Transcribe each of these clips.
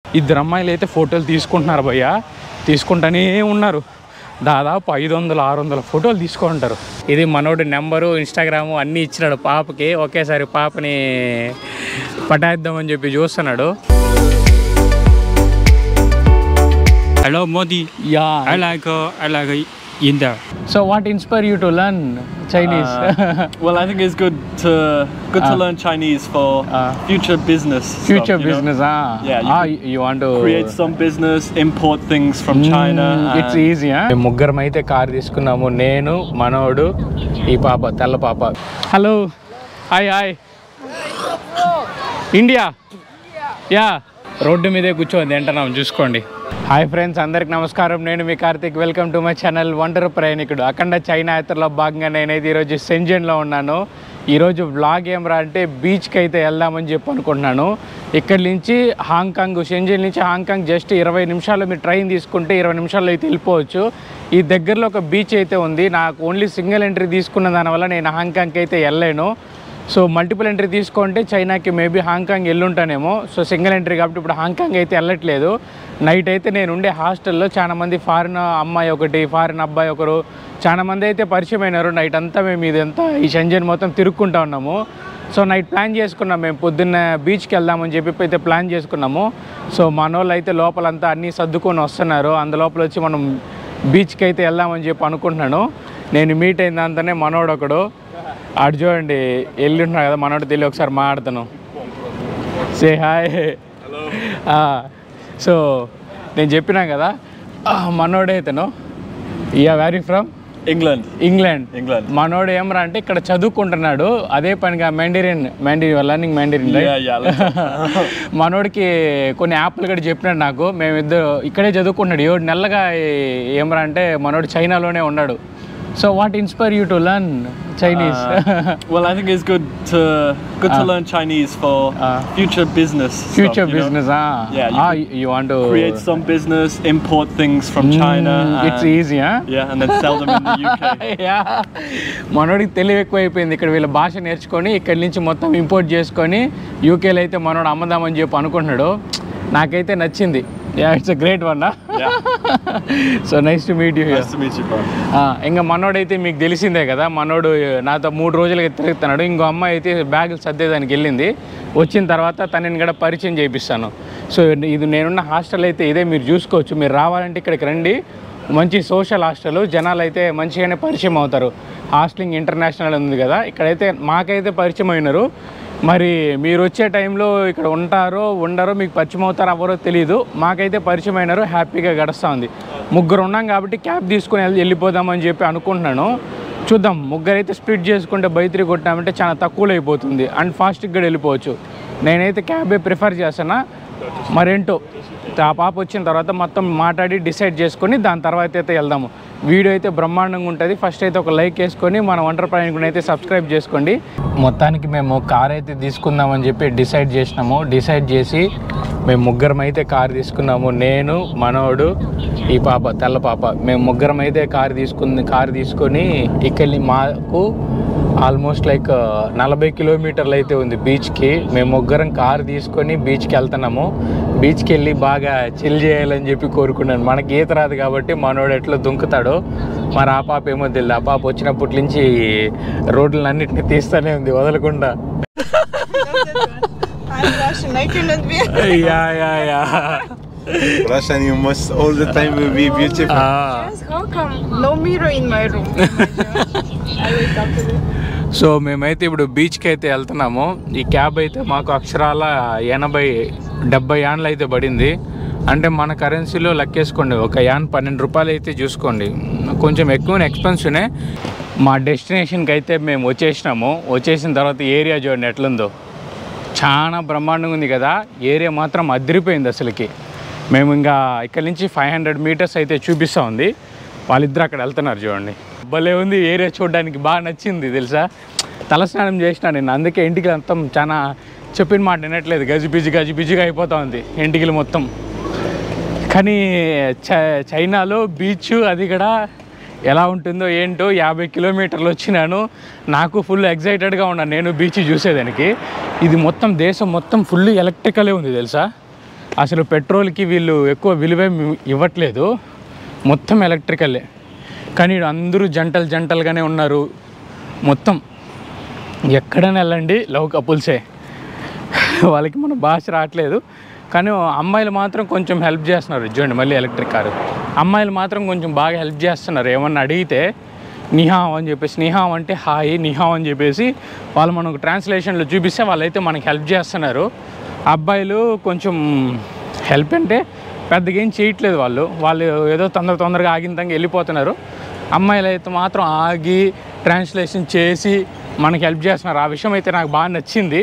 ఇద్దరు అమ్మాయిలు అయితే ఫోటోలు తీసుకుంటున్నారు భయ్య తీసుకుంటూనే ఉన్నారు దాదాపు ఐదు వందల ఆరు వందల ఫోటోలు తీసుకుంటారు ఇది మనోడి నెంబరు ఇన్స్టాగ్రాము అన్నీ ఇచ్చినాడు పాపకి ఒకేసారి పాపని పటాయిద్దామని చెప్పి చూస్తున్నాడు Hello, Modi. Yeah I like uh, I like uh, India. So what inspire you to learn Chinese Uh, well, I think it's good to good to Ah. learn Chinese for Ah. future business. stuff, future you know. Business Yeah, you you want Create some business, import things from China. It's and- easy ముగ్గురం అయితే car తీసుకున్నాము నేను మనోడు ఈ పాప తెల్ల పాప hello hi hi India yeah road మీదే కూర్చోండి తింటున్నాం చూసుకోండి హాయ్ ఫ్రెండ్స్ అందరికి నమస్కారం నేను మీ Karthik welcome to my channel wonder ప్రయాణికుడు అఖండ చైనా యాత్రలో భాగంగా నేనైతే ఈరోజు సెంజన్లో ఉన్నాను ఈరోజు వ్లాగ్ ఏం రా అంటే బీచ్కి అయితే వెళ్దామని చెప్పి అనుకుంటున్నాను ఇక్కడి నుంచి హాంకాంగ్ షెంజన్ నుంచి హాంకాంగ్ జస్ట్ ఇరవై నిమిషాలు మీరు ట్రైన్ తీసుకుంటే ఇరవై నిమిషాల్లో అయితే వెళ్ళిపోవచ్చు ఈ దగ్గరలో ఒక బీచ్ అయితే ఉంది నాకు ఓన్లీ సింగిల్ ఎంట్రీ తీసుకున్న దానివల్ల నేను హాంకాంగ్కి అయితే వెళ్ళలేను సో మల్టిపుల్ ఎంట్రీ తీసుకుంటే చైనాకి మేబీ హాంకాంగ్ వెళ్ళుంటానేమో సో సింగిల్ ఎంట్రీ కాబట్టి ఇప్పుడు హాంకాంగ్ అయితే వెళ్ళట్లేదు నైట్ అయితే నేను ఉండే హాస్టల్లో చాలా మంది ఫారిన్ అమ్మాయి ఒకటి ఫారిన్ అబ్బాయి ఒకరు చాలా మంది అయితే పరిచయం అయినారు నైట్ అంతా మేము ఇదంతా ఈ షంజన్ మొత్తం తిరుక్కుంటా ఉన్నాము సో నైట్ ప్లాన్ చేసుకున్నాం మేము పొద్దున్న బీచ్కి వెళ్దామని చెప్పి అయితే ప్లాన్ చేసుకున్నాము సో మన వాళ్ళు అయితే లోపలంతా అన్నీ సర్దుకొని వస్తున్నారు అందులోపల వచ్చి మనం బీచ్కి అయితే వెళ్దామని చెప్పి అనుకుంటున్నాను నేను మీట్ అయిన దాంతోనే మనోడు ఒకడు అటు చూడండి వెళ్ళి ఉంటున్నాడు కదా మనోడు తెలియ ఒకసారి మాట్లాడుతాను సే హాయ్ సో నేను చెప్పినా కదా ఆ, మనోడే ఇతను ఇయా వ్యారీ ఫ్రమ్ England. England England. మనోడు ఏమరా అంటే ఇక్కడ చదువుకుంటున్నాడు అదే పనిగా Mandarin Mandarin learning Mandarin Yeah, yeah. let's- మనోడికి కొన్ని యాప్లు కూడా చెప్పినాడు నాకు మేమిద్దరు ఇక్కడే చదువుకుంటున్నాడు ఏడు నెలలుగా ఈ- ఏమరా అంటే మనోడు చైనాలోనే ఉన్నాడు so what inspire you to learn Chinese Uh, well, I think it's good to good to Ah. learn Chinese for Ah. future business. stuff, future you know. Business Yeah, you you want Create some business, import things from China. It's and- easy Yeah, and then sell them in the UK. మనోడికి తెలివి ఎక్కువైపోయింది ఇక్కడ వీళ్ళ భాష నేర్చుకొని ఇక్కడి నుంచి మొత్తం ఇంపోర్ట్ చేసుకొని యూకేలో అయితే మనోడు అమ్మదామని చెప్పి అనుకుంటున్నాడు నాకైతే నచ్చింది yeah it's great one Yeah. So nice to meet you Nice to meet you, bro. ఇంకా మనోడైతే మీకు తెలిసిందే కదా మనోడు నాతో మూడు రోజులుగా తిరుగుతున్నాడు ఇంకో అమ్మాయి అయితే బ్యాగులు సర్దేదానికి వెళ్ళింది వచ్చిన తర్వాత తనని కూడా పరిచయం చేపిస్తాను సో ఇది నేనున్న హాస్టల్ అయితే ఇదే మీరు చూసుకోవచ్చు మీరు రావాలంటే ఇక్కడికి రండి మంచి సోషల్ హాస్టల్ జనాలు అయితే మంచిగానే పరిచయం అవుతారు హాస్టలింగ్ ఇంటర్నేషనల్ ఉంది కదా ఇక్కడైతే మాకైతే పరిచయం అయినారు మరి మీరు వచ్చే టైంలో ఇక్కడ ఉంటారో ఉండరో మీకు పరిచయం అవుతారో ఎవరో తెలియదు మాకైతే పరిచయం అయినారు హ్యాపీగా గడుస్తూ ఉంది ముగ్గురు ఉన్నాం కాబట్టి క్యాబ్ తీసుకొని వెళ్ళి వెళ్ళిపోదామని చెప్పి అనుకుంటున్నాను చూద్దాం ముగ్గురు అయితే స్ప్లిట్ చేసుకుంటే బైత్రి కొట్టామంటే చాలా తక్కువలో అయిపోతుంది అండ్ ఫాస్ట్గా కూడా వెళ్ళిపోవచ్చు నేనైతే క్యాబే ప్రిఫర్ చేస్తాను మరేంటో ఆ పాప వచ్చిన తర్వాత మొత్తం మాట్లాడి డిసైడ్ చేసుకొని దాని తర్వాత అయితే వెళ్దాము వీడియో అయితే బ్రహ్మాండంగా ఉంటుంది ఫస్ట్ అయితే ఒక లైక్ వేసుకొని మన వంటర్ ప్రయాణికుని అయితే సబ్స్క్రైబ్ చేసుకోండి మొత్తానికి మేము కార్ అయితే తీసుకుందామని చెప్పి డిసైడ్ చేసినాము డిసైడ్ చేసి మేము ముగ్గురం అయితే కార్ తీసుకున్నాము నేను మనోడు ఈ పాప తెల్ల పాప మేము ముగ్గురం అయితే కార్ తీసుకుంది కార్ తీసుకొని ఇక్కడి మాకు ఆల్మోస్ట్ లైక్ నలభై కిలోమీటర్లు అయితే ఉంది బీచ్కి మేము ముగ్గురం కార్ తీసుకొని బీచ్కి వెళ్తున్నాము బీచ్కి వెళ్ళి బాగా చిల్ చేయాలని చెప్పి కోరుకున్నాను మనకి ఈత రాదు కాబట్టి మనోడు ఎట్లా దుంకుతాడో మరి ఆ పాప ఏమో తెలియదు ఆ పాప వచ్చినప్పటి నుంచి రోడ్లన్నింటినీ తీస్తూనే ఉంది వదలకుండా I'm Russian. I cannot be. Yeah yeah yeah Russian, you must all the time will be beautiful. Yes, how come? No mirror in my room. I wake up today. So మేమైతే ఇప్పుడు బీచ్కి అయితే వెళ్తున్నాము ఈ క్యాబ్ అయితే మాకు అక్షరాల ఎనభై డెబ్బై యాన్లు అయితే పడింది అంటే మన కరెన్సీలో లెక్కేసుకోండి ఒక యాన్ పన్నెండు రూపాయలు అయితే చూసుకోండి కొంచెం ఎక్కువ ఎక్స్పెన్సివ్నే మా డెస్టినేషన్కి అయితే మేము వచ్చేసినాము వచ్చేసిన తర్వాత ఏరియా చూడండి ఎట్లుందో చాలా బ్రహ్మాండంగా ఉంది కదా ఏరియా మాత్రం అదిరిపోయింది అసలుకి మేము ఇంకా ఇక్కడ నుంచి ఫైవ్ హండ్రెడ్ మీటర్స్ అయితే చూపిస్తూ ఉంది వాళ్ళిద్దరు అక్కడ వెళ్తున్నారు చూడండి భలే ఉంది ఏరియా చూడడానికి బాగా నచ్చింది తెలుసా తలస్నానం చేసిన నేను అందుకే ఇంటికి మొత్తం చాలా చెప్పిన మాట వినట్లేదు గజిబిజి గజిబిజిగా అయిపోతా ఉంది ఇంటికి మొత్తం కానీ చ- చైనాలో బీచ్ అది కూడా ఎలా ఉంటుందో ఏంటో యాభై కిలోమీటర్లు వచ్చినాను నాకు ఫుల్ ఎగ్జైటెడ్గా ఉన్నాను నేను బీచ్ చూసేదానికి ఇది మొత్తం దేశం మొత్తం ఫుల్ ఎలక్ట్రికలే ఉంది తెలుసా అసలు పెట్రోల్కి వీళ్ళు ఎక్కువ విలువ ఇవ్వట్లేదు మొత్తం ఎలక్ట్రికల్లే కానీ ఈడ అందరూ జంటలు జంటలుగానే ఉన్నారు మొత్తం ఎక్కడైనా వెళ్ళండి లవ్ కపుల్సే వాళ్ళకి మన భాష రావట్లేదు కానీ అమ్మాయిలు మాత్రం కొంచెం హెల్ప్ చేస్తున్నారు చూడండి మళ్ళీ ఎలక్ట్రిక్ కారు అమ్మాయిలు మాత్రం కొంచెం బాగా హెల్ప్ చేస్తున్నారు ఏమన్నా అడిగితే నిహాం అని చెప్పేసి నిహాం అంటే హాయ్ నిహాం అని చెప్పేసి వాళ్ళు మనకు ట్రాన్స్లేషన్లో చూపిస్తే వాళ్ళైతే మనకి హెల్ప్ చేస్తున్నారు అబ్బాయిలు కొంచెం హెల్ప్ అంటే పెద్దగా ఏం చేయట్లేదు వాళ్ళు వాళ్ళు ఏదో తొందర తొందరగా ఆగింతంగా వెళ్ళిపోతున్నారు అమ్మాయిలు అయితే మాత్రం ఆగి ట్రాన్స్లేషన్ చేసి మనకి హెల్ప్ చేస్తున్నారు ఆ విషయం అయితే నాకు బాగా నచ్చింది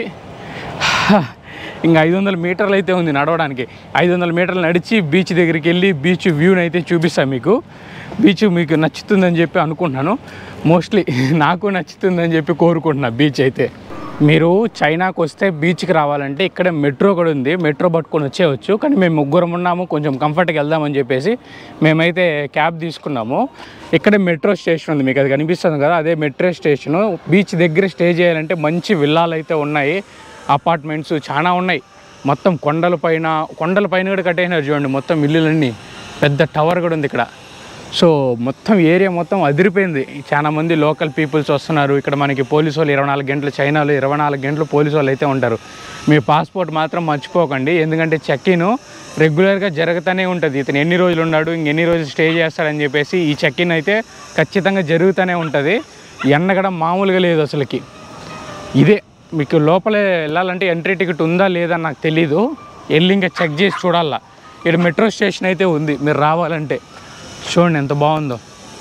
ఇంకా ఐదు వందల మీటర్లు అయితే ఉంది నడవడానికి ఐదు వందల మీటర్లు నడిచి బీచ్ దగ్గరికి వెళ్ళి బీచ్ వ్యూని అయితే చూపిస్తాను మీకు బీచ్ మీకు నచ్చుతుందని చెప్పి అనుకుంటున్నాను మోస్ట్లీ నాకు నచ్చుతుందని చెప్పి కోరుకుంటున్నా బీచ్ అయితే మీరు చైనాకు వస్తే బీచ్కి రావాలంటే ఇక్కడ మెట్రో కూడా ఉంది మెట్రో పట్టుకొని వచ్చేయచ్చు కానీ మేము ముగ్గురం ఉన్నాము కొంచెం కంఫర్ట్గా వెళ్దామని చెప్పేసి మేమైతే క్యాబ్ తీసుకున్నాము ఇక్కడ మెట్రో స్టేషన్ ఉంది మీకు అది కనిపిస్తుంది కదా అదే మెట్రో స్టేషను బీచ్ దగ్గర స్టే చేయాలంటే మంచి విల్లాలు అయితే ఉన్నాయి అపార్ట్మెంట్స్ చాలా ఉన్నాయి మొత్తం కొండల పైన కొండల పైన కూడా కట్టేసినారు చూడండి మొత్తం ఇల్లులన్నీ పెద్ద టవర్ కూడా ఉంది ఇక్కడ సో మొత్తం ఏరియా మొత్తం అదిరిపోయింది చాలా మంది లోకల్ పీపుల్స్ వస్తున్నారు ఇక్కడ మనకి పోలీసు వాళ్ళు ఇరవై నాలుగు గంటలు చైనాలో ఇరవై నాలుగు గంటలు పోలీసు వాళ్ళు అయితే ఉంటారు మీ పాస్పోర్ట్ మాత్రం మర్చిపోకండి ఎందుకంటే చెక్ ఇన్ రెగ్యులర్గా జరుగుతూనే ఉంటుంది ఇతను ఎన్ని రోజులు ఉన్నాడు ఇంకెన్ని రోజులు స్టే చేస్తాడని చెప్పేసి ఈ చెక్ ఇన్ అయితే ఖచ్చితంగా జరుగుతూనే ఉంటుంది ఎండ కూడా మామూలుగా లేదు అసలుకి ఇదే మీకు లోపలే వెళ్ళాలంటే ఎంట్రీ టికెట్ ఉందా లేదా నాకు తెలీదు వెళ్ళి ఇంకా చెక్ చేసి చూడాలా ఇక్కడ మెట్రో స్టేషన్ అయితే ఉంది మీరు రావాలంటే చూడండి ఎంత బాగుందో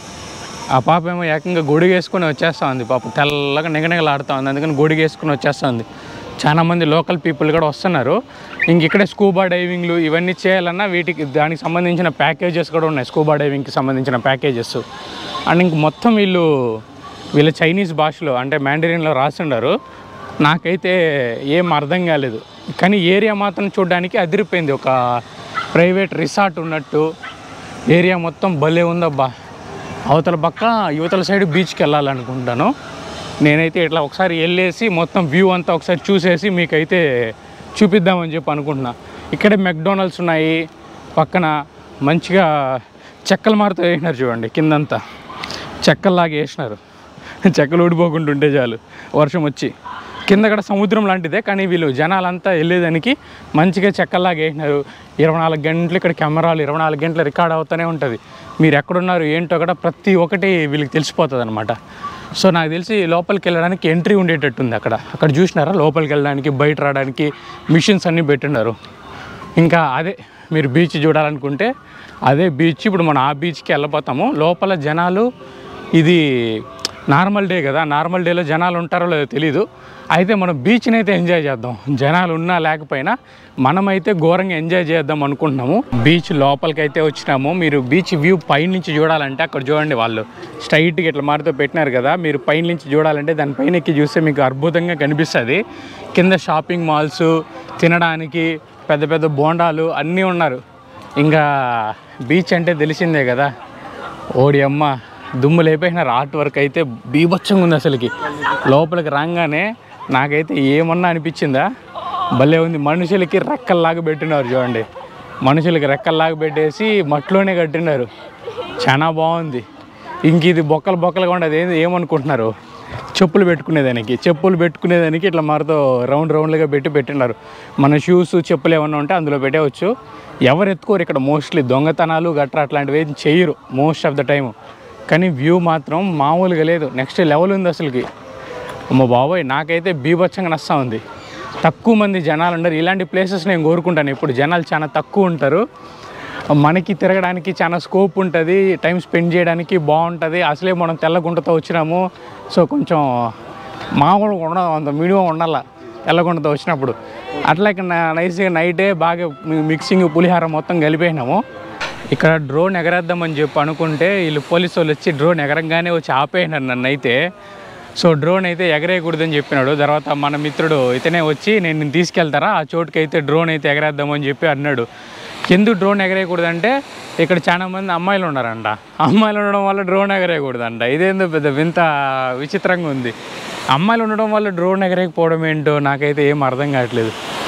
ఆ పాప ఏమో ఏకంగా గొడుగు వేసుకొని వచ్చేస్తా ఉంది పాప తెల్లగా నిగనిగలాడుతూ ఉంది అందుకని గొడుగు వేసుకొని వచ్చేస్తా ఉంది చాలా మంది లోకల్ పీపుల్ కూడా వస్తున్నారు ఇంక ఇక్కడే స్కూబా డైవింగ్లు ఇవన్నీ చేయాలన్నా వీటికి దానికి సంబంధించిన ప్యాకేజెస్ కూడా ఉన్నాయి స్కూబా డైవింగ్కి సంబంధించిన ప్యాకేజెస్ అండ్ ఇంక మొత్తం వీళ్ళు వీళ్ళ చైనీస్ భాషలో అంటే మ్యాండరిన్లో రాసిండారు నాకైతే ఏం అర్థం కాలేదు కానీ ఏరియా మాత్రం చూడడానికి అదిరిపోయింది ఒక ప్రైవేట్ రిసార్ట్ ఉన్నట్టు ఏరియా మొత్తం భలే ఉందబ్బా అవతల పక్క యువతల సైడ్ బీచ్కి వెళ్ళాలనుకుంటాను నేనైతే ఇట్లా ఒకసారి వెళ్ళేసి మొత్తం వ్యూ అంతా ఒకసారి చూసేసి మీకైతే చూపిద్దామని చెప్పి అనుకుంటున్నా ఇక్కడే మెక్డొనాల్డ్స్ ఉన్నాయి పక్కన మంచిగా చెక్కల మారుతో వేసినారు చూడండి కిందంతా చెక్కల్లాగా వేసినారు చెక్కలు ఊడిపోకుండా చాలు వర్షం వచ్చి కింద కూడా సముద్రం లాంటిదే కానీ వీళ్ళు జనాలంతా వెళ్ళేదానికి మంచిగా చెక్కల్లాగా వేసినారు ఇరవై నాలుగు గంటలు ఇక్కడ కెమెరాలు ఇరవై నాలుగు గంటలు రికార్డ్ అవుతూనే ఉంటుంది మీరు ఎక్కడున్నారు ఏంటో కూడా ప్రతి ఒక్కటి వీళ్ళకి తెలిసిపోతుంది అనమాట సో నాకు తెలిసి లోపలికి వెళ్ళడానికి ఎంట్రీ ఉండేటట్టు ఉంది అక్కడ అక్కడ చూసినారా లోపలికి వెళ్ళడానికి బయట రావడానికి మిషన్స్ అన్నీ పెట్టున్నారు ఇంకా అదే మీరు బీచ్ చూడాలనుకుంటే అదే బీచ్ ఇప్పుడు మనం ఆ బీచ్కి వెళ్ళిపోతాము లోపల జనాలు ఇది నార్మల్ డే కదా నార్మల్ డేలో జనాలు ఉంటారో లేదో తెలీదు అయితే మనం బీచ్ని అయితే ఎంజాయ్ చేద్దాం జనాలు ఉన్నా లేకపోయినా మనమైతే ఘోరంగా ఎంజాయ్ చేద్దాం అనుకుంటున్నాము బీచ్ లోపలికి అయితే వచ్చినాము మీరు బీచ్ వ్యూ పైన నుంచి చూడాలంటే అక్కడ చూడండి వాళ్ళు స్ట్రైట్గా ఇట్లా మారితో పెట్టినారు కదా మీరు పైన నుంచి చూడాలంటే దానిపైన ఎక్కి చూస్తే మీకు అద్భుతంగా కనిపిస్తుంది కింద షాపింగ్ మాల్స్ తినడానికి పెద్ద పెద్ద బోండాలు అన్నీ ఉన్నారు ఇంకా బీచ్ అంటే తెలిసిందే కదా ఓడి అమ్మ దుమ్ము లేపేసినారు ఆర్ట్ వర్క్ అయితే బీభత్సంగా ఉంది అసలుకి లోపలికి రాగానే నాకైతే ఏమన్నా అనిపించిందా భలే ఉంది మనుషులకి రెక్కల్లాగా పెట్టినారు చూడండి మనుషులకి రెక్కల్లాగా పెట్టేసి మట్టిలోనే కట్టినారు చాలా బాగుంది ఇంక ఇది బొక్కలు బొక్కలుగా ఉండదు ఏది ఏమనుకుంటున్నారు చెప్పులు పెట్టుకునేదానికి చెప్పులు పెట్టుకునేదానికి ఇట్లా మరతో రౌండ్ రౌండ్లుగా పెట్టి పెట్టినారు మన షూస్ చెప్పులు ఏమన్నా ఉంటే అందులో పెట్టవచ్చు ఎవరు ఎత్తుకోరు ఇక్కడ మోస్ట్లీ దొంగతనాలు గట్రా అట్లాంటివి ఏం చేయరు మోస్ట్ ఆఫ్ ద టైం కానీ వ్యూ మాత్రం మామూలుగా లేదు నెక్స్ట్ లెవెల్ ఉంది అసలుకి అమ్మ బాబోయ్ నాకైతే బీభత్సంగా నస్తా ఉంది తక్కువ మంది జనాలు ఉండరు ఇలాంటి ప్లేసెస్ నేను కోరుకుంటాను ఇప్పుడు జనాలు చాలా తక్కువ ఉంటారు మనకి తిరగడానికి చాలా స్కోప్ ఉంటుంది టైం స్పెండ్ చేయడానికి బాగుంటుంది అసలే మనం తెల్లగుంటతో వచ్చినాము సో కొంచెం మామూలుగా ఉండదు అంత మినిమం ఉండాల తెల్లగుంటతో వచ్చినప్పుడు అట్లా ఇక్కడ నైస్గా నైటే బాగా మి- మిక్సింగ్ పులిహార మొత్తం కలిపేసినాము ఇక్కడ డ్రోన్ ఎగరేద్దామని చెప్పి అనుకుంటే వీళ్ళు పోలీసు వాళ్ళు వచ్చి డ్రోన్ ఎగరంగానే వచ్చి ఆపేసినారు నన్ను అయితే సో డ్రోన్ అయితే ఎగరేయకూడదని చెప్పినాడు తర్వాత మన మిత్రుడు ఇతనే వచ్చి నేను నిన్ను తీసుకెళ్తారా ఆ చోటుకి అయితే డ్రోన్ అయితే ఎగరేద్దామని చెప్పి అన్నాడు ఎందుకు డ్రోన్ ఎగరేయకూడదంటే ఇక్కడ చాలా మంది అమ్మాయిలు ఉన్నారంట అమ్మాయిలు ఉండడం వల్ల డ్రోన్ ఎగరేయకూడదంట ఇదేందో పెద్ద వింత విచిత్రంగా ఉంది అమ్మాయిలు ఉండడం వల్ల డ్రోన్ ఎగరేయకపోవడం ఏంటో నాకైతే ఏం అర్థం కావట్లేదు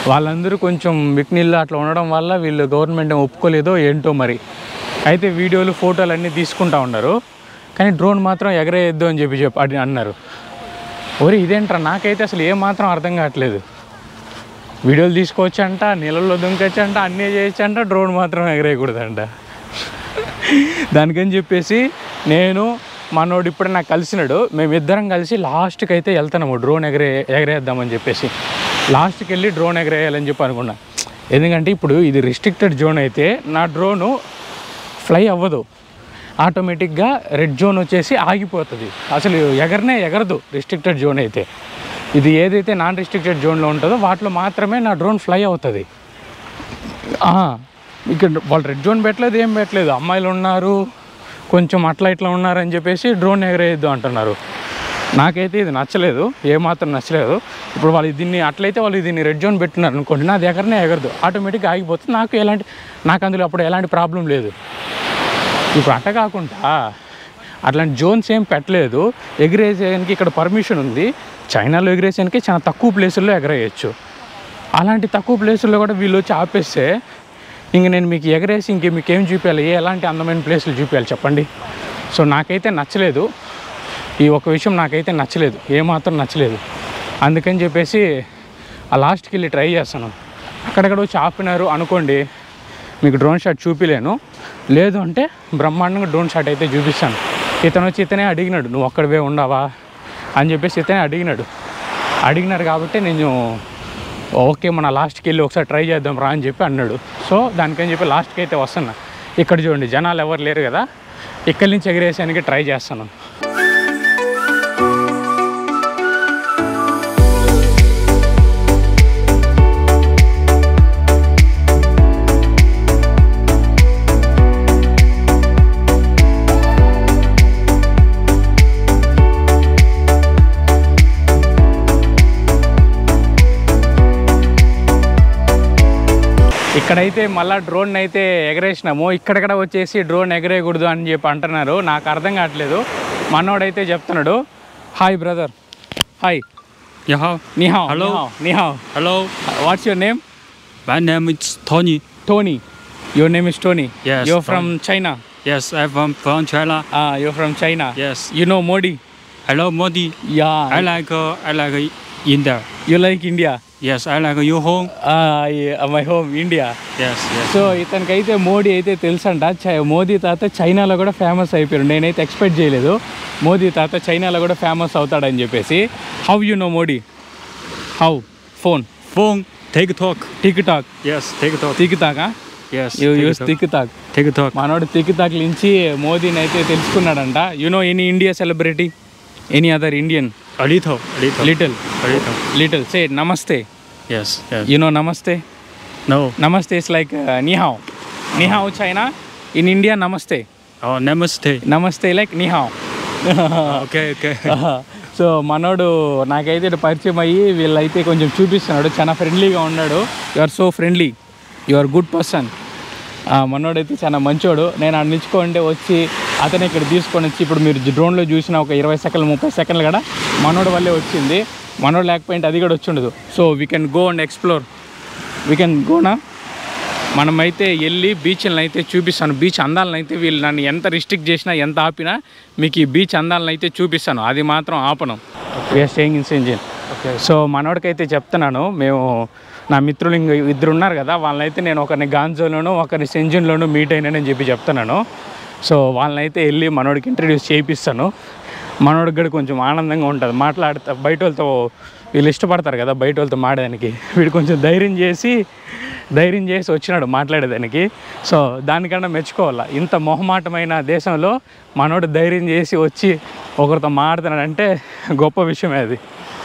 వాళ్ళందరూ కొంచెం విక్నీళ్ళు అట్లా ఉండడం వల్ల వీళ్ళు గవర్నమెంట్ ఏం ఒప్పుకోలేదో ఏంటో మరి అయితే వీడియోలు ఫోటోలు అన్నీ తీసుకుంటా ఉన్నారు కానీ డ్రోన్ మాత్రం ఎగరేయద్దు అని చెప్పి చెప్పి అది అన్నారు ఒరే ఇదేంట్రా నాకైతే అసలు ఏం మాత్రం అర్థం కావట్లేదు వీడియోలు తీసుకోవచ్చంట నీళ్ళల్లో దుంకొచ్చంట అన్నీ చేయొచ్చంట డ్రోన్ మాత్రం ఎగరేయకూడదంట దానికని చెప్పేసి నేను మనోడు ఇప్పుడు నాకు కలిసినాడు మేమిద్దరం కలిసి లాస్ట్కి అయితే వెళ్తున్నాము డ్రోన్ ఎగరే ఎగరేద్దామని చెప్పేసి లాస్ట్కి వెళ్ళి డ్రోన్ ఎగరేయాలని చెప్పి అనుకున్నా ఎందుకంటే ఇప్పుడు ఇది రిస్ట్రిక్టెడ్ జోన్ అయితే నా డ్రోను ఫ్లై అవ్వదు ఆటోమేటిక్గా రెడ్ జోన్ వచ్చేసి ఆగిపోతుంది అసలు ఎగరనే ఎగరదు రిస్ట్రిక్టెడ్ జోన్ అయితే ఇది ఏదైతే నాన్ రిస్ట్రిక్టెడ్ జోన్లో ఉంటుందో వాటిలో మాత్రమే నా డ్రోన్ ఫ్లై అవుతుంది ఆ, ఇక్కడ వాళ్ళు రెడ్ జోన్ పెట్టలేదు ఏం పెట్టలేదు అమ్మాయిలు ఉన్నారు కొంచెం అట్లా ఇట్లా ఉన్నారని చెప్పేసి డ్రోన్ ఎగరేయద్దు అంటున్నారు నాకైతే ఇది నచ్చలేదు ఏమాత్రం నచ్చలేదు ఇప్పుడు వాళ్ళు దీన్ని అట్లయితే వాళ్ళు దీన్ని రెడ్ జోన్ పెట్టున్నారు అనుకోండి నాది ఎగరనే ఎగరదు ఆటోమేటిక్గా ఆగిపోతుంది నాకు ఎలాంటి నాకు అందులో అప్పుడు ఎలాంటి ప్రాబ్లం లేదు ఇప్పుడు అట్ట కాకుండా అట్లాంటి జోన్స్ ఏం పెట్టలేదు ఎగిరేసేయడానికి ఇక్కడ పర్మిషన్ ఉంది చైనాలో ఎగిరేసేయడానికి చాలా తక్కువ ప్లేసుల్లో ఎగరేయచ్చు అలాంటి తక్కువ ప్లేసుల్లో కూడా వీళ్ళు వచ్చి ఆపేస్తే ఇంక నేను మీకు ఎగరేసి ఇంక మీకు ఏం చూపించాలి ఏ ఎలాంటి అందమైన ప్లేసులు చూపించాలి చెప్పండి సో నాకైతే నచ్చలేదు ఈ ఒక విషయం నాకైతే నచ్చలేదు ఏమాత్రం నచ్చలేదు అందుకని చెప్పేసి ఆ లాస్ట్కి వెళ్ళి ట్రై చేస్తాను అక్కడక్కడ వచ్చి ఆపినారు అనుకోండి మీకు డ్రోన్ షాట్ చూపిలేను లేదు అంటే బ్రహ్మాండంగా డ్రోన్ షాట్ అయితే చూపిస్తాను ఇతను వచ్చి ఇతనే అడిగినాడు నువ్వు అక్కడవే ఉండవా అని చెప్పేసి ఇతనే అడిగినాడు అడిగినారు కాబట్టి నేను ఓకే మన లాస్ట్కి వెళ్ళి ఒకసారి ట్రై చేద్దాం రా అని చెప్పి అన్నాడు సో దానికని చెప్పి లాస్ట్కి అయితే వస్తున్నా ఇక్కడ చూడండి జనాలు ఎవరు లేరు కదా ఇక్కడి నుంచి ఎగిరేసానికి ట్రై చేస్తాను ఇక్కడైతే మళ్ళీ డ్రోన్ అయితే ఎగరేసినాము ఇక్కడక్కడ వచ్చేసి డ్రోన్ ఎగరేయకూడదు అని చెప్పి అంటున్నారు నాకు అర్థం కావట్లేదు మనోడైతే చెప్తున్నాడు hi brother hi Yeah, how? నిహావ్ Hello. నిహావ్ Hello, what's your name my name is Tony. Tony your name is Tony Yes, your from China Yes, I'm from, from China. Your from China Yes. You know Modi Hello, Modi. Yeah I like uh, I like uh, India. You like India Yes, I like your home. My home India Yes, yes. So ఇతనికైతే మోడీ అయితే తెలుసంట చై- మోదీ తాత చైనాలో కూడా famous అయిపోయాడు నేనైతే expect చేయలేదు మోదీ తాత చైనాలో కూడా ఫేమస్ అవుతాడని చెప్పేసి how you know Modi how phone Phone, TikTok. TikTok Yes, TikTok. టిక్ టాకా Yes, you use TikTok. TikTok TikTok. మనోడు టిక్ టాక్ నుంచి మోదీని అయితే తెలుసుకున్నాడంట you know any India celebrity any other Indian A little, a little. Little A little. Little say namaste Yes, yes. You know namaste No. Namaste is like నిహావ్ నిహావ్ China in India namaste Oh, namaste. Namaste like నిహావ్ okay, okay. So మనోడు నాకైతే ఇటు పరిచయం అయ్యి వీళ్ళైతే కొంచెం చూపిస్తున్నాడు చాలా ఫ్రెండ్లీగా ఉన్నాడు you are so friendly you are good person మనోడైతే చాలా మంచోడు నేను ఆడ నిల్చుకోంటే వచ్చి అతను ఇక్కడ తీసుకొని వచ్చి ఇప్పుడు మీరు డ్రోన్లో చూసిన ఒక ఇరవై సెకండ్లు ముప్పై సెకండ్లు కూడా మనోడు వల్లే వచ్చింది మనోడు లేకపోయింటే అది కూడా వచ్చి ఉండదు so we can go and explore we can gonna మనమైతే వెళ్ళి బీచ్లను అయితే చూపిస్తాను బీచ్ అందాలను అయితే వీళ్ళు నన్ను ఎంత రిస్ట్రిక్ట్ చేసినా ఎంత ఆపినా మీకు ఈ బీచ్ అందాలను అయితే చూపిస్తాను అది మాత్రం ఆపను we are staying in Shenzhen so మనోడికైతే చెప్తున్నాను మేము నా మిత్రులు ఇంక ఇద్దరు ఉన్నారు కదా వాళ్ళనైతే నేను ఒకరిని గాంజోలోను ఒకరిని సెంజిన్లోను మీట్ అయినానని చెప్పి చెప్తున్నాను సో వాళ్ళనైతే వెళ్ళి మనోడికి ఇంట్రడ్యూస్ చేయిస్తాను మనోడికి కూడా కొంచెం ఆనందంగా ఉంటుంది మాట్లాడుతా బయట వాళ్ళతో వీళ్ళు ఇష్టపడతారు కదా బయట వాళ్ళతో మాడడానికి వీడు కొంచెం ధైర్యం చేసి ధైర్యం చేసి వచ్చినాడు మాట్లాడేదానికి సో దానికన్నా మెచ్చుకోవాలా ఇంత మొహమాటమైన దేశంలో మనోడు ధైర్యం చేసి వచ్చి ఒకరితో మాట్లాడుతున్నాడంటే గొప్ప విషయమే అది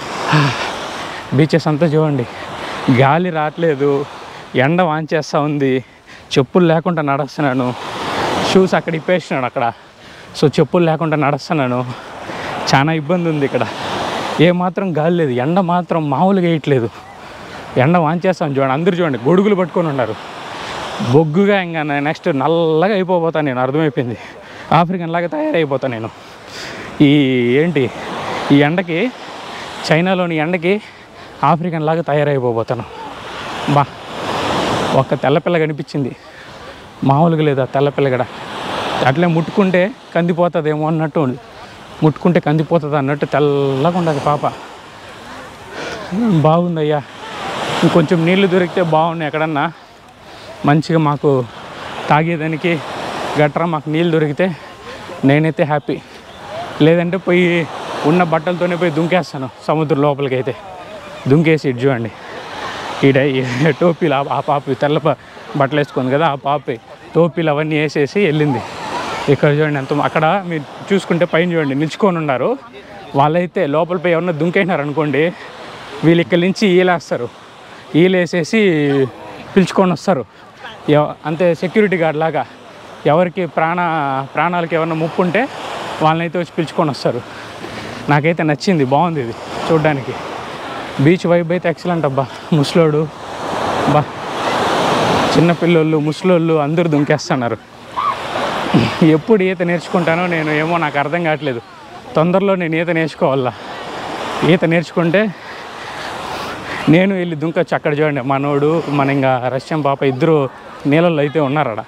బీచెస్ అంతా చూడండి గాలి రావట్లేదు ఎండ వాంచేస్తూ ఉంది చెప్పులు లేకుండా నడుస్తున్నాను షూస్ అక్కడ ఇప్పేసినాడు అక్కడ సో చెప్పులు లేకుండా నడుస్తున్నాను చాలా ఇబ్బంది ఉంది ఇక్కడ ఏ మాత్రం గాలి లేదు ఎండ మాత్రం మామూలుగా వేయట్లేదు ఎండ వాంచేస్తాను చూడండి అందరూ చూడండి గొడుగులు పట్టుకొని ఉన్నారు బొగ్గుగా ఇంకా నెక్స్ట్ నల్లగా అయిపోతాను నేను అర్థమైపోయింది ఆఫ్రికన్ లాగా తయారైపోతాను నేను ఈ ఏంటి ఈ ఎండకి చైనాలోని ఎండకి ఆఫ్రికన్ లాగా తయారైపోతాను బా ఒక తెల్లపిల్ల కనిపించింది మామూలుగా లేదు ఆ తెల్లపిల్ల కూడా అట్లే ముట్టుకుంటే కందిపోతుందేమో అన్నట్టు ఉంది ముట్టుకుంటే కందిపోతుంది అన్నట్టు తెల్లగా ఉండదు పాప బాగుందయ్యా ఇంకొంచెం నీళ్లు దొరికితే బాగున్నాయి ఎక్కడన్నా మంచిగా మాకు తాగేదానికి గట్రా మాకు నీళ్ళు దొరికితే నేనైతే హ్యాపీ లేదంటే పోయి ఉన్న బట్టలతోనే పోయి దుంకేస్తాను సముద్రం లోపలికి అయితే దుంకేసి ఇటు చూడండి ఈడ ఈ టోపీలు ఆ- ఆ పాపి తెల్ల ప- బట్టలు వేసుకుంది కదా ఆ పాపి టోపీలు అవన్నీ వేసేసి వెళ్ళింది ఇక్కడ చూడండి ఎంత అక్కడ మీరు చూసుకుంటే పైన చూడండి నిల్చుకొని ఉన్నారు వాళ్ళైతే లోపల పోయి ఎవరన్నా దుంకేసినారు అనుకోండి వీళ్ళు ఇక్కడి నుంచి ఈలేస్తారు ఈలేసేసి పిలుచుకొని వస్తారు ఎవ- అంతే సెక్యూరిటీ గార్డ్ లాగా ఎవరికి ప్రాణ ప్రాణాలకి ఏమన్నా ముప్పు ఉంటే వాళ్ళనైతే వచ్చి పిలుచుకొని వస్తారు నాకైతే నచ్చింది బాగుంది ఇది చూడ్డానికి బీచ్ వైబ్ అయితే ఎక్సలెంట్ అబ్బా ముసలోడు బా చిన్నపిల్లోళ్ళు ముసలోళ్ళు అందరూ దుంకేస్తున్నారు ఎప్పుడు ఈత నేర్చుకుంటానో నేను ఏమో నాకు అర్థం కావట్లేదు తొందరలో నేను ఈత నేర్చుకోవాలా ఈత నేర్చుకుంటే నేను వెళ్ళి దుంకొచ్చు అక్కడ చూడండి మనోడు మన ఇంకా రష్యన్ పాప ఇద్దరు నీళ్ళల్లో అయితే ఉన్నారు ఆడ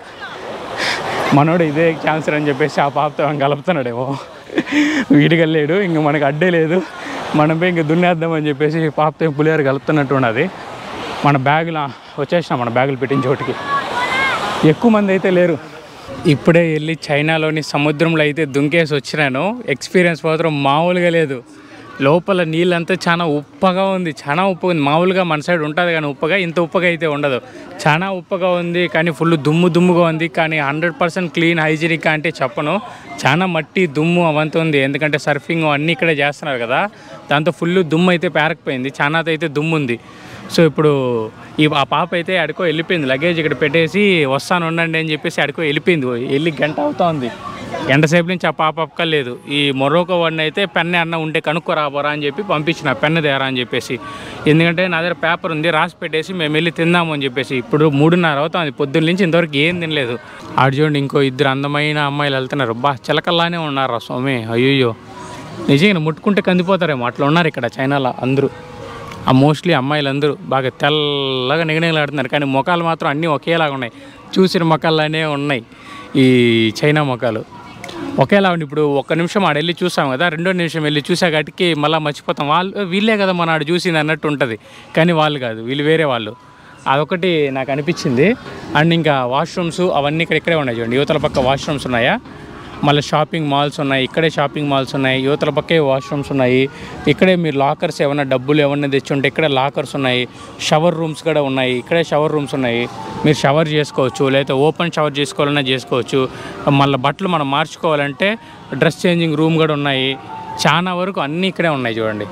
మనోడు ఇదే క్యాన్సర్ అని చెప్పేసి ఆ పాపతో ఆయన కలుపుతున్నాడేమో వీడికెళ్ళాడు ఇంక మనకు అడ్డే లేదు మనం పోయి ఇంక దున్నేద్దామని చెప్పేసి పాపతో పులిహార కలుపుతున్నట్టు ఉన్నది మన బ్యాగులు వచ్చేసినాం మన బ్యాగులు పెట్టిన చోటికి ఎక్కువ మంది అయితే లేరు ఇప్పుడే వెళ్ళి చైనాలోని సముద్రంలో అయితే దుంకేసి వచ్చినాను ఎక్స్పీరియన్స్ మాత్రం మామూలుగా లేదు లోపల నీళ్ళంతా చాలా ఉప్పగా ఉంది చాలా ఉప్పు ఉంది మామూలుగా మన సైడ్ ఉంటుంది కానీ ఉప్పగా ఇంత ఉప్పగా అయితే ఉండదు చాలా ఉప్పగా ఉంది కానీ ఫుల్ దుమ్ము దుమ్ముగా ఉంది కానీ హండ్రెడ్ పర్సెంట్ క్లీన్ హైజీనిక్ అంటే చెప్పను చాలా మట్టి దుమ్ము అవంతా ఉంది ఎందుకంటే సర్ఫింగ్ అన్నీ ఇక్కడే చేస్తున్నారు కదా దాంతో ఫుల్ దుమ్ము అయితే పేరకపోయింది చాలా అయితే దుమ్ము ఉంది సో ఇప్పుడు ఈ ఆ పాప అయితే అడుకో వెళ్ళిపోయింది లగేజ్ ఇక్కడ పెట్టేసి వస్తాను ఉండండి అని చెప్పేసి అడుకో వెళ్ళిపోయింది వెళ్ళి గంట అవుతా ఉంది గంట సేపు నుంచి ఆ పాప అక్కర్లేదు ఈ మొరోకో వాడిని అయితే పెన్ను అన్న ఉంటే కనుక్కో రాబోరా అని చెప్పి పంపించిన పెన్ను తేరా అని చెప్పేసి ఎందుకంటే నా దగ్గర పేపర్ ఉంది రాసి పెట్టేసి మేము వెళ్ళి తిందాము అని చెప్పేసి ఇప్పుడు మూడున్నర అవుతుంది పొద్దున్న నుంచి ఇంతవరకు ఏం తినలేదు ఆడు చూడండి ఇంకో ఇద్దరు అందమైన అమ్మాయిలు వెళ్తున్నారు బా చిలకల్లానే ఉన్నారు స్వామి అయ్యో నిజంగా ముట్టుకుంటే కందిపోతారేమో అట్లా ఉన్నారు ఇక్కడ చైనాలో అందరూ ఆ మోస్ట్లీ అమ్మాయిలు అందరూ బాగా తెల్లగా నిగనిగలాడుతున్నారు కానీ ముఖాలు మాత్రం అన్నీ ఒకేలాగా ఉన్నాయి చూసిన ముఖాల్లానే ఉన్నాయి ఈ చైనా ముఖాలు ఒకేలా ఉండి ఇప్పుడు ఒక్క నిమిషం ఆడ వెళ్ళి చూసాం కదా రెండో నిమిషం వెళ్ళి చూసా కాటికి మళ్ళీ మర్చిపోతాం వాళ్ళు వీళ్ళే కదా మన ఆడ చూసింది అన్నట్టు ఉంటుంది కానీ వాళ్ళు కాదు వీళ్ళు వేరే వాళ్ళు అదొకటి నాకు అనిపించింది అండ్ ఇంకా వాష్రూమ్స్ అవన్నీ ఇక్కడ ఇక్కడే ఉన్నాయి చూడండి యువతల పక్క వాష్రూమ్స్ ఉన్నాయా మళ్ళీ షాపింగ్ మాల్స్ ఉన్నాయి ఇక్కడే షాపింగ్ మాల్స్ ఉన్నాయి యువతల పక్కే వాష్రూమ్స్ ఉన్నాయి ఇక్కడే మీరు లాకర్స్ ఏమైనా డబ్బులు ఏమన్నా తెచ్చుంటే ఇక్కడే లాకర్స్ ఉన్నాయి షవర్ రూమ్స్ కూడా ఉన్నాయి ఇక్కడే షవర్ రూమ్స్ ఉన్నాయి మీరు షవర్ చేసుకోవచ్చు లేకపోతే ఓపెన్ షవర్ చేసుకోవాలన్నా చేసుకోవచ్చు మళ్ళీ బట్టలు మనం మార్చుకోవాలంటే డ్రెస్ చేంజింగ్ రూమ్ కూడా ఉన్నాయి చాలా వరకు అన్నీ ఇక్కడే ఉన్నాయి చూడండి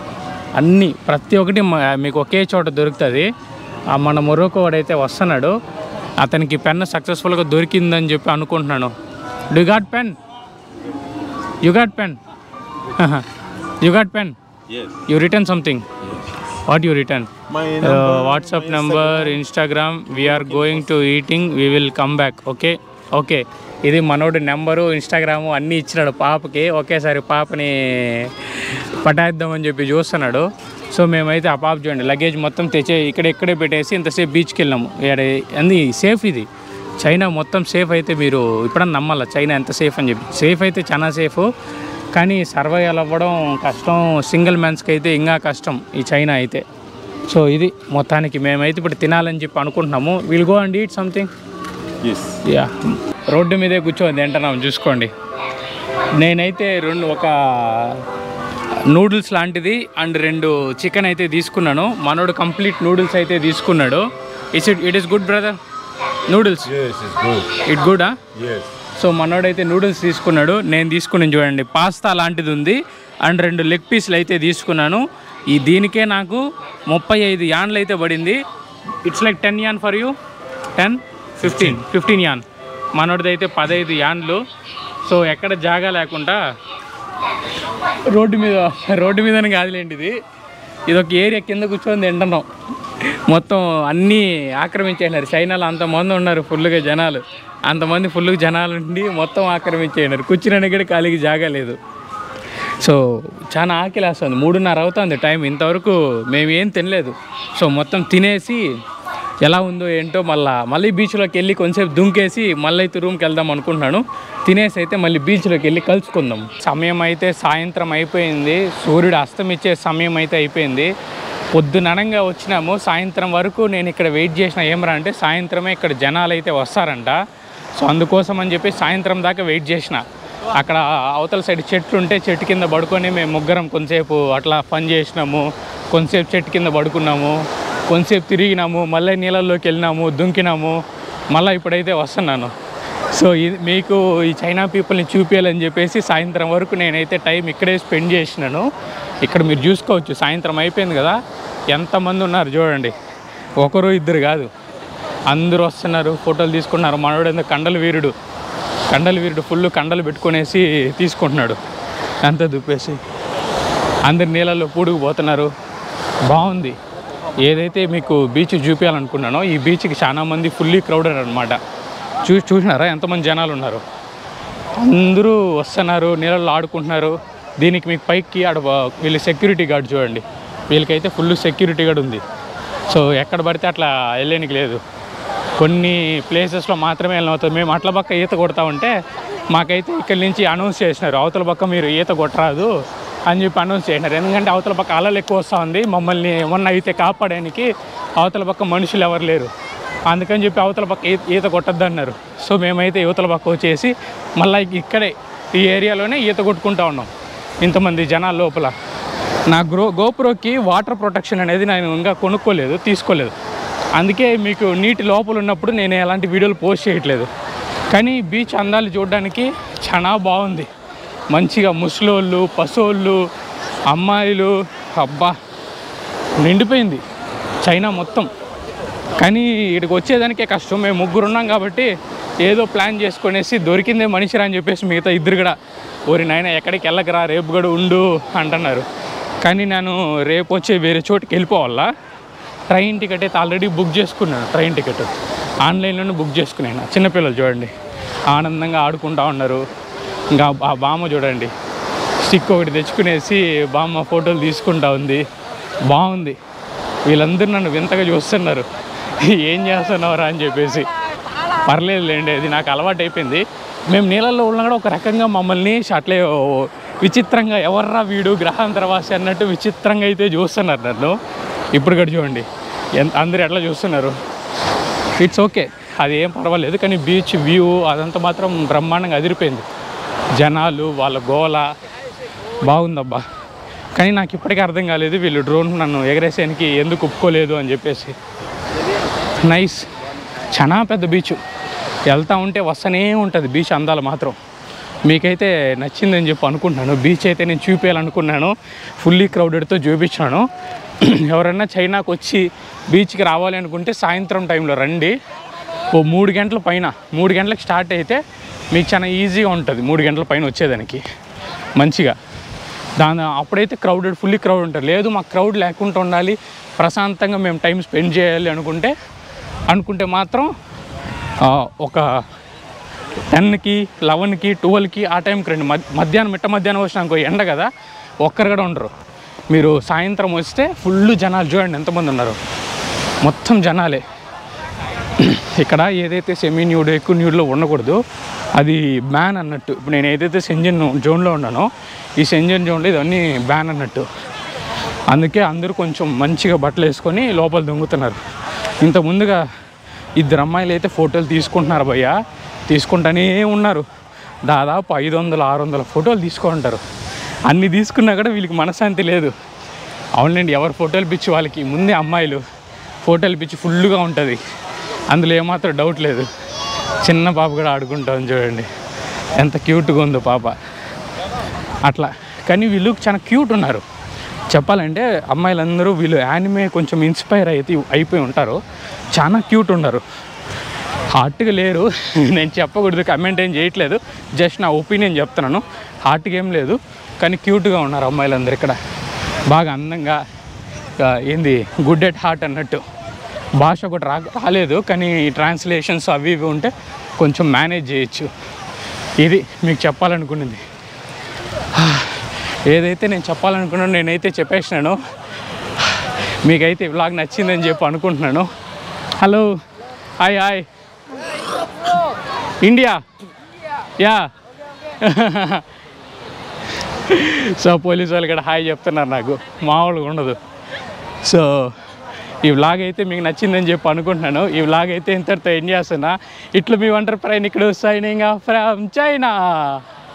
అన్నీ ప్రతి ఒక్కటి మ- మీకు ఒకే చోట దొరుకుతుంది ఆ మన మొరోకో వాడైతే వస్తున్నాడు అతనికి పెన్ సక్సెస్ఫుల్గా దొరికిందని చెప్పి అనుకుంటున్నాను do got pen you got pen you got pen Yes. You return something what you return My number, WhatsApp my number Instagram we are going to eating we will come back okay okay ఇది మనోడి number Instagram అన్నీ ఇచ్చినాడు పాపకి ఒకేసారి పాపని పటాయిద్దామని చెప్పి చూస్తున్నాడు so మేమైతే ఆ పాప చూడండి లగేజ్ మొత్తం తెచ్చే ఇక్కడ ఇక్కడే పెట్టేసి ఇంతసేపు బీచ్కి వెళ్ళాము ఇక్కడ అంది సేఫ్ ఇది చైనా మొత్తం సేఫ్ అయితే మీరు ఇప్పుడన్నా నమ్మాల చైనా ఎంత సేఫ్ అని చెప్పి సేఫ్ అయితే చాలా సేఫ్ కానీ సర్వైవల్ అవ్వడం కష్టం సింగిల్ మ్యాన్స్కి అయితే ఇంకా కష్టం ఈ చైనా అయితే సో ఇది మొత్తానికి మేమైతే ఇప్పుడు తినాలని చెప్పి అనుకుంటున్నాము will go and eat something Yes. Yeah road మీదే కూర్చోండి తింటున్నాం చూసుకోండి నేనైతే రెండు ఒక నూడిల్స్ లాంటిది అండ్ రెండు చికెన్ అయితే తీసుకున్నాను మనోడు కంప్లీట్ నూడిల్స్ అయితే తీసుకున్నాడు it's it it is good brother noodles Yes, it's good. ఇట్ గుడా Yes. సో మనోడైతే నూడిల్స్ తీసుకున్నాడు నేను తీసుకుని చూడండి పాస్తా లాంటిది ఉంది అండ్ రెండు లెగ్ పీస్లు అయితే తీసుకున్నాను ఈ దీనికే నాకు ముప్పై ఐదు యాన్లు అయితే పడింది it's like ten yuan for you ten fifteen fifteen yuan మనోడిది అయితే పదహైదు యాన్లు సో ఎక్కడ జాగా లేకుండా రోడ్డు మీద రోడ్డు మీదనే కాదులేండి ఇది ఇది ఒక ఏరియా కింద కూర్చొని తింటున్నాం మొత్తం అన్నీ ఆక్రమించేసినారు చైనాలో అంతమంది ఉన్నారు ఫుల్గా జనాలు అంతమంది ఫుల్గా జనాలు ఉండి మొత్తం ఆక్రమించేసినారు కూర్చుని కూడా ఖాళీకి జాగా లేదు సో చాలా ఆకలేస్తుంది మూడున్నర అవుతుంది టైం ఇంతవరకు మేము ఏం తినలేదు సో మొత్తం తినేసి ఎలా ఉందో ఏంటో మళ్ళా మళ్ళీ బీచ్లోకి వెళ్ళి కొంచెంసేపు దుంకేసి మళ్ళీ అయితే రూమ్కి వెళ్దాం అనుకుంటున్నాను తినేసి అయితే మళ్ళీ బీచ్లోకి వెళ్ళి కలుసుకుందాం సమయం అయితే సాయంత్రం అయిపోయింది సూర్యుడు అస్తమిచ్చే సమయం అయితే అయిపోయింది పొద్దుననంగా వచ్చినాము సాయంత్రం వరకు నేను ఇక్కడ వెయిట్ చేసిన ఏమరా అంటే సాయంత్రమే ఇక్కడ జనాలు అయితే వస్తారంట సో అందుకోసం అని చెప్పి సాయంత్రం దాకా వెయిట్ చేసిన అక్కడ అవతల సైడ్ చెట్లు ఉంటే చెట్టు కింద పడుకొని మేము ముగ్గురం కొంతసేపు అట్లా పని చేసినాము కొంతసేపు చెట్టు కింద పడుకున్నాము కొంతసేపు తిరిగినాము మళ్ళీ నీళ్ళల్లోకి వెళ్ళినాము దుంకినాము మళ్ళీ ఇప్పుడైతే వస్తున్నాను సో ఇది మీకు ఈ చైనా పీపుల్ని చూపించాలని చెప్పేసి సాయంత్రం వరకు నేనైతే టైం ఇక్కడే స్పెండ్ చేసినాను ఇక్కడ మీరు చూసుకోవచ్చు సాయంత్రం అయిపోయింది కదా ఎంతమంది ఉన్నారు చూడండి ఒకరు ఇద్దరు కాదు అందరూ వస్తున్నారు ఫోటోలు తీసుకుంటున్నారు మనోడు ఎందుకు కండల వీరుడు కండల వీరుడు ఫుల్ కండలు పెట్టుకునేసి తీసుకుంటున్నాడు అంతా దుప్పేసి అందరు నీళ్ళల్లో పూడుకుపోతున్నారు బాగుంది ఏదైతే మీకు బీచ్ చూపించాలనుకున్నానో ఈ బీచ్కి చాలా మంది ఫుల్లీ క్రౌడెడ్ అనమాట చూ చూసినారా ఎంతమంది జనాలు ఉన్నారు అందరూ వస్తున్నారు నీళ్ళల్లో ఆడుకుంటున్నారు దీనికి మీకు పైకి ఆడ వా- వీళ్ళు సెక్యూరిటీ గార్డ్ చూడండి వీళ్ళకైతే ఫుల్ సెక్యూరిటీ గార్డ్ ఉంది సో ఎక్కడ పడితే అట్లా వెళ్ళడానికి లేదు కొన్ని ప్లేసెస్లో మాత్రమే వెళ్ళవుతుంది మేము అట్ల పక్క ఈత కొడతా ఉంటే మాకైతే ఇక్కడి నుంచి అనౌన్స్ చేసినారు అవతల పక్క మీరు ఈత కొట్టరాదు అని చెప్పి అనౌన్స్ చేసినారు ఎందుకంటే అవతల పక్క అలలు ఎక్కువ వస్తూ ఉంది మమ్మల్ని ఏమన్నా అయితే కాపాడడానికి అవతల పక్క మనుషులు ఎవరు లేరు అందుకని చెప్పి అవతల పక్క ఈత ఈత కొట్టద్దు అన్నారు సో మేమైతే యువతల పక్క వచ్చేసి మళ్ళీ ఇక్కడే ఈ ఏరియాలోనే ఈత కొట్టుకుంటా ఉన్నాం ఇంతమంది జనాల లోపల నా గ్రో గోప్రోకి వాటర్ ప్రొటెక్షన్ అనేది నేను ఇంకా కొనుక్కోలేదు తీసుకోలేదు అందుకే మీకు నీటి లోపల ఉన్నప్పుడు నేను ఎలాంటి వీడియోలు పోస్ట్ చేయట్లేదు కానీ బీచ్ అందాలు చూడడానికి చాలా బాగుంది మంచిగా ముసలోళ్ళు పశువులు అమ్మాయిలు అబ్బా నిండిపోయింది చైనా మొత్తం కానీ ఇక్కడికి వచ్చేదానికే కష్టం మేము ముగ్గురు ఉన్నాం కాబట్టి ఏదో ప్లాన్ చేసుకునేసి దొరికిందే మనిషిరా అని చెప్పేసి మిగతా ఇద్దరు కూడా ఓరి నాయన ఎక్కడికి వెళ్ళకరా రేపు కూడా ఉండు అంటున్నారు కానీ నేను రేపు వచ్చే వేరే చోటుకి వెళ్ళిపోవాలా ట్రైన్ టికెట్ అయితే ఆల్రెడీ బుక్ చేసుకున్నాను ట్రైన్ టికెట్ ఆన్లైన్లోనే బుక్ చేసుకున్నాను చిన్నపిల్లలు చూడండి ఆనందంగా ఆడుకుంటా ఉన్నారు ఇంకా ఆ బామ్మ చూడండి స్టిక్ ఒకటి తెచ్చుకునేసి బామ్మ ఫోటోలు తీసుకుంటా ఉంది బాగుంది వీళ్ళందరూ నన్ను వింతగా చూస్తున్నారు ఏం చేస్తున్నావురా అని చెప్పేసి పర్లేదులేండి అది నాకు అలవాటు అయిపోయింది మేము నీళ్ళల్లో ఉన్నా కూడా ఒక రకంగా మమ్మల్ని అట్లే ఓ విచిత్రంగా ఎవర్రా వీడు గ్రహాంతరవాసి అన్నట్టు విచిత్రంగా అయితే చూస్తున్నారు నన్ను ఇప్పుడు కూడా చూడండి ఎంత అందరు ఎట్లా చూస్తున్నారు ఇట్స్ ఓకే అది ఏం పర్వాలేదు కానీ బీచ్ వ్యూ అదంతా మాత్రం బ్రహ్మాండంగా అదిరిపోయింది జనాలు వాళ్ళ గోల బాగుందబ్బా కానీ నాకు ఇప్పటికీ అర్థం కాలేదు వీళ్ళు డ్రోన్ నన్ను ఎగరేసేయడానికి ఎందుకు ఒప్పుకోలేదు అని చెప్పేసి నైస్ చాలా పెద్ద బీచ్ వెళ్తా ఉంటే వస్తూనే ఉంటుంది బీచ్ అందాలు మాత్రం మీకైతే నచ్చిందని చెప్పి అనుకుంటున్నాను బీచ్ అయితే నేను చూపించాలనుకున్నాను ఫుల్లీ క్రౌడెడ్తో చూపించాను ఎవరన్నా చైనాకు వచ్చి బీచ్కి రావాలి అనుకుంటే సాయంత్రం టైంలో రండి ఓ మూడు గంటల పైన మూడు గంటలకు స్టార్ట్ అయితే మీకు చాలా ఈజీగా ఉంటుంది మూడు గంటల పైన వచ్చేదానికి మంచిగా దాని అప్పుడైతే క్రౌడెడ్ ఫుల్లీ క్రౌడ్ ఉంటారు లేదు మాకు క్రౌడ్ లేకుండా ఉండాలి ప్రశాంతంగా మేము టైం స్పెండ్ చేయాలి అనుకుంటే అనుకుంటే మాత్రం ఆ, ఒక టెన్కి లెవెన్కి ట్వెల్వ్కి ఆ టైంకి రండి మధ్య మధ్యాహ్నం మిట్ట మధ్యాహ్నం వచ్చిన ఇంకో ఎండ కదా ఒక్కరు కూడా ఉండరు మీరు సాయంత్రం వస్తే ఫుల్ జనాలు చూడండి ఎంతమంది ఉన్నారు మొత్తం జనాలే ఇక్కడ ఏదైతే సెమీ న్యూడ్ ఎక్కువ న్యూడ్లో ఉండకూడదు అది బ్యాన్ అన్నట్టు ఇప్పుడు నేను ఏదైతే సెంజన్ జోన్లో ఉన్నానో ఈ సెంజన్ జోన్లో ఇవన్నీ బ్యాన్ అన్నట్టు అందుకే అందరూ కొంచెం మంచిగా బట్టలు వేసుకొని లోపల దొంగుతున్నారు ఇంత ముందుగా ఇద్దరు అమ్మాయిలు అయితే ఫోటోలు తీసుకుంటున్నారు భయ్య తీసుకుంటూనే ఉన్నారు దాదాపు ఐదు వందల ఆరు వందల ఫోటోలు తీసుకుంటారు అన్ని తీసుకున్నా కూడా వీళ్ళకి మనశ్శాంతి లేదు అవునండి ఎవరు ఫోటోలు పిచ్చి వాళ్ళకి ముందే అమ్మాయిలు ఫోటోలు పిచ్చి ఫుల్గా ఉంటుంది అందులో ఏమాత్రం డౌట్ లేదు చిన్న పాప కూడా ఆడుకుంటాం చూడండి ఎంత క్యూట్గా ఉందో పాప అట్లా కానీ వీళ్ళు చాలా క్యూట్ ఉన్నారు చెప్పాలంటే అమ్మాయిలందరూ వీళ్ళు యానిమే కొంచెం ఇన్స్పైర్ అయితే అయిపోయి ఉంటారు చాలా క్యూట్ ఉన్నారు హార్ట్గా లేరు నేను చెప్పకూడదు కమెంట్ ఏం చేయట్లేదు జస్ట్ నా ఒపీనియన్ చెప్తున్నాను హార్ట్గా ఏం లేదు కానీ క్యూట్గా ఉన్నారు అమ్మాయిలందరూ ఇక్కడ బాగా అందంగా ఆ, ఏంది గుడ్ ఎట్ హార్ట్ అన్నట్టు భాష ఒకటి రా రాలేదు కానీ ట్రాన్స్లేషన్స్ అవి ఇవి ఉంటే కొంచెం మేనేజ్ చేయొచ్చు ఇది మీకు చెప్పాలనుకున్నది ఏదైతే నేను చెప్పాలనుకున్నానో నేనైతే చెప్పేసినాను మీకైతే ఈ వ్లాగ్ నచ్చిందని చెప్పి అనుకుంటున్నాను hello hi hi India yeah so police వాళ్ళు కూడా హాయ్ చెప్తున్నారు నాకు మామూలుగా ఉండదు సో ఈ వ్లాగ్ అయితే మీకు నచ్చిందని చెప్పి అనుకుంటున్నాను ఈ వ్లాగ్ అయితే ఇంతటితో ఎండ్ చేస్తున్నా ఇట్లు మీ వంటర్ ప్రయాణికుడు సైనింగ్ ఆఫ్ ఫ్రమ్ చైనా